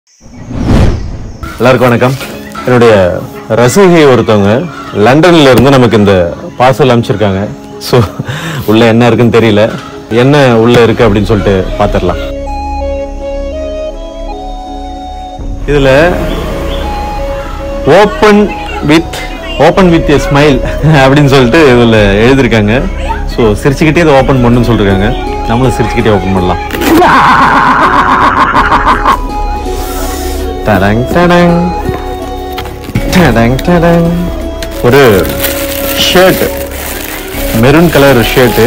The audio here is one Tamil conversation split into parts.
எல்லாருக்கும் வணக்கம் என்னுடைய ரசிகை ஒருத்தவங்க லண்டன்ல இருந்து நமக்கு இந்த பார்சல் அனுப்பிச்சிருக்காங்க ஸோ உள்ள என்ன இருக்குன்னு தெரியல என்ன உள்ள இருக்கு அப்படின்னு சொல்லிட்டு பார்த்துடலாம் இதுல open with open with a smile அப்படின்னு சொல்லிட்டு இதில் எழுதியிருக்காங்க ஸோ சிரிச்சுக்கிட்டே இதை ஓப்பன் பண்ணுன்னு சொல்லிருக்காங்க நம்மளும் சிரிச்சுக்கிட்டே ஓப்பன் பண்ணலாம் டடங் டடங் டடங் டடங் ஒரு ஷர்ட் மெரூன் கலர் ஷர்ட்டு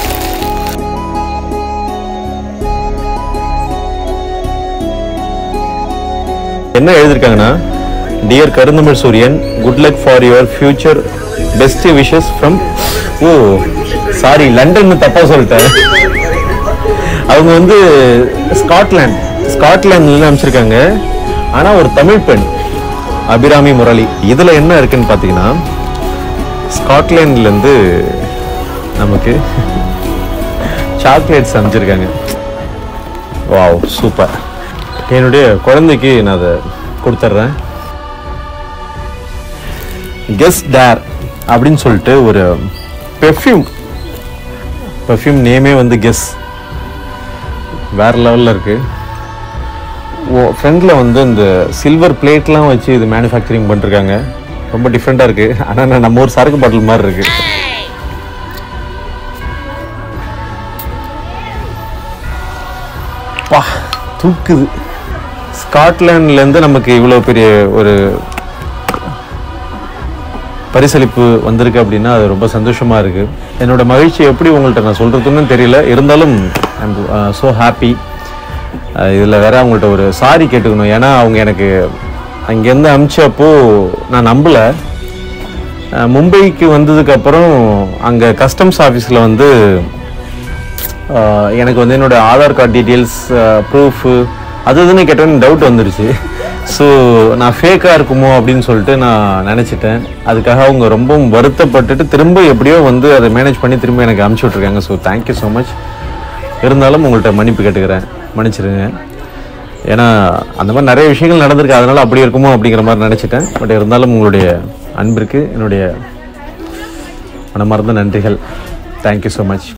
என்ன எழுதியிருக்காங்கன்னா dear Karunthamizh Suriyan good luck for your future best wishes from oh sorry London தப்பா சொல்லிட்டேன் அவங்க வந்து ஸ்காட்லாந்து ஸ்காட்லாந்துல அமைச்சிருக்காங்க ஆனா ஒரு தமிழ் பெண் அபிராமி முரளி இதுல என்ன இருக்குன்னு பாத்தீங்கன்னா ஸ்காட்லாந்துல இருந்து நமக்கு சாக்லேட்ஸ் அமைச்சிருக்காங்க வாவ் சூப்பர் என்னுடைய குழந்தைக்கு நான் அதை கொடுத்துட்றேன் கெஸ் டேர் அப்படின்னு சொல்லிட்டு ஒரு பெர்ஃப்யூம் பெர்ஃப்யூம் நேமே வந்து கெஸ் வேற லெவலில் இருக்கு ஓ ஃப்ரண்டில் வந்து இந்த சில்வர் பிளேட்லாம் வச்சு இது மேனுஃபேக்சரிங் பண்ணிருக்காங்க ரொம்ப டிஃப்ரெண்ட்டாக இருக்கு ஆனால் நான் நம்ம ஊர் சரக்கு பாட்டில் மாதிரி இருக்கு பா தூக்குது ஸ்காட்லாண்ட்லேருந்து நமக்கு இவ்வளோ பெரிய ஒரு பரிசளிப்பு வந்திருக்கு அப்படின்னா அது ரொம்ப சந்தோஷமா இருக்கு என்னோட மகிழ்ச்சி எப்படி உங்கள்கிட்ட நான் சொல்றதுன்னு தெரியல இருந்தாலும் ஐம் ஸோ ஹாப்பி இதில் வேற அவங்கள்ட்ட ஒரு சாரி கேட்டுக்கணும் ஏன்னா அவங்க எனக்கு அங்கேருந்து அமிச்சப்போ நான் நம்பலை அஹ், மும்பைக்கு வந்ததுக்கு அப்புறம் அங்கே கஸ்டம்ஸ் ஆஃபீஸில் வந்து ஆஹ் எனக்கு வந்து என்னோட ஆதார் கார்டு டீட்டெயில்ஸ் ப்ரூஃபு அது இதுன்னு கேட்டோன்னு டவுட் வந்துருச்சு ஸோ நான் ஃபேக்காக இருக்குமோ அப்படின்னு சொல்லிட்டு நான் நினச்சிட்டேன் அதுக்காக அவங்க ரொம்பவும் வருத்தப்பட்டுட்டு திரும்ப எப்படியோ வந்து அதை மேனேஜ் பண்ணி திரும்ப எனக்கு அனுப்பிச்சி விட்ருக்காங்க ஸோ தேங்க்யூ ஸோ மச் இருந்தாலும் உங்கள்கிட்ட மன்னிப்பு கேட்டுக்கிறேன் மன்னிச்சிருங்க ஏன்னா அந்த மாதிரி நிறைய விஷயங்கள் நடந்திருக்கு அதனால அப்படி இருக்குமோ அப்படிங்கிற மாதிரி நினச்சிட்டேன் பட் இருந்தாலும் உங்களுடைய அன்பிற்கு என்னுடைய மனமார்ந்த நன்றிகள் தேங்க்யூ ஸோ மச்